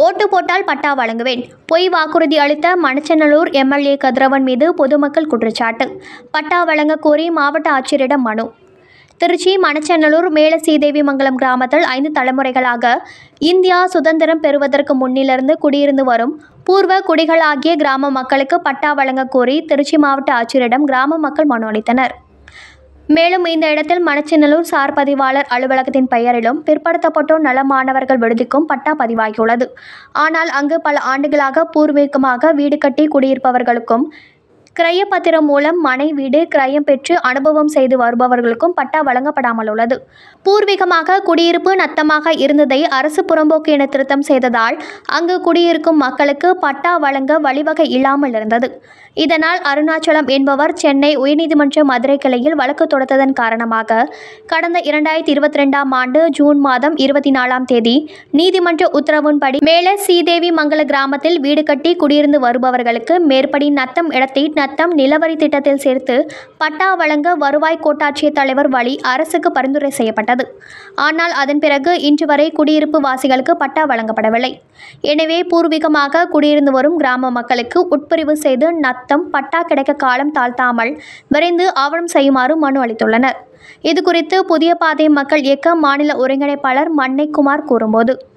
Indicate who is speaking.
Speaker 1: ஓட்டு போட்டால் பட்டா வழங்குவேன் பொய் வாக்குறுதி அளித்த மணச்சநல்லூர் எம்எல்ஏ கதிரவன் மீது பொதுமக்கள் குற்றச்சாட்டு பட்டா வழங்க கோரி மாவட்ட ஆட்சியரிடம் மனு திருச்சி மணச்சநல்லூர் மேல சீதேவிமங்கலம் கிராமத்தில் ஐந்து தலைமுறைகளாக இந்தியா சுதந்திரம் பெறுவதற்கு முன்னிலிருந்து குடியிருந்து வரும் பூர்வ குடிகளாகிய கிராம மக்களுக்கு பட்டா வழங்க கோரி திருச்சி மாவட்ட ஆட்சியரிடம் கிராம மக்கள் மனு அளித்தனர் மேலும் இந்த இடத்தில் மணச்சநல்லூர் சார் பதிவாளர் அலுவலகத்தின் பெயரிலும் பிற்படுத்தப்பட்டோர் நல மாணவர்கள் விடுதிக்கும் பட்டா பதிவாகியுள்ளது ஆனால் அங்கு பல ஆண்டுகளாக பூர்வீகமாக வீடு கட்டி குடியிருப்பவர்களுக்கும் கிரயப்பத்திரம் மூலம் மனை வீடு கிரயம் பெற்று அனுபவம் செய்து வருபவர்களுக்கும் பட்டா வழங்கப்படாமல் உள்ளது பூர்வீகமாக குடியிருப்பு நத்தமாக இருந்ததை அரசு புறம்போக்கு என திருத்தம் செய்ததால் அங்கு குடியிருக்கும் மக்களுக்கு பட்டா வழங்க வழிவகை இல்லாமல் இருந்தது இதனால் அருணாச்சலம் என்பவர் சென்னை உயர்நீதிமன்ற மதுரை கிளையில் வழக்கு தொடுத்ததன் காரணமாக கடந்த இரண்டாயிரத்தி இருபத்தி ரெண்டாம் ஆண்டு ஜூன் மாதம் இருபத்தி நாலாம் தேதி நீதிமன்ற உத்தரவின்படி மேல சீதேவி மங்கல கிராமத்தில் வீடு கட்டி குடியிருந்து வருபவர்களுக்கு மேற்படி நத்தம் இடத்தை நத்தம் நிலவரி திட்டத்தில் சேர்த்து பட்டா வழங்க வருவாய் கோட்டாட்சியர் தலைவர் வழி அரசுக்கு பரிந்துரை செய்யப்பட்டது ஆனால் அதன் பிறகு இன்று வரை குடியிருப்பு வாசிகளுக்கு பட்டா வழங்கப்படவில்லை எனவே பூர்வீகமாக குடியிருந்து வரும் கிராம மக்களுக்கு உட்பிரிவு செய்து நத்தம் பட்டா கிடைக்க காலம் தாழ்த்தாமல் விரைந்து ஆவணம் செய்யுமாறு மனு அளித்துள்ளனர் இது குறித்து புதிய பாதை மக்கள் இயக்க மாநில ஒருங்கிணைப்பாளர் மன்னைக்குமார் கூறும்போது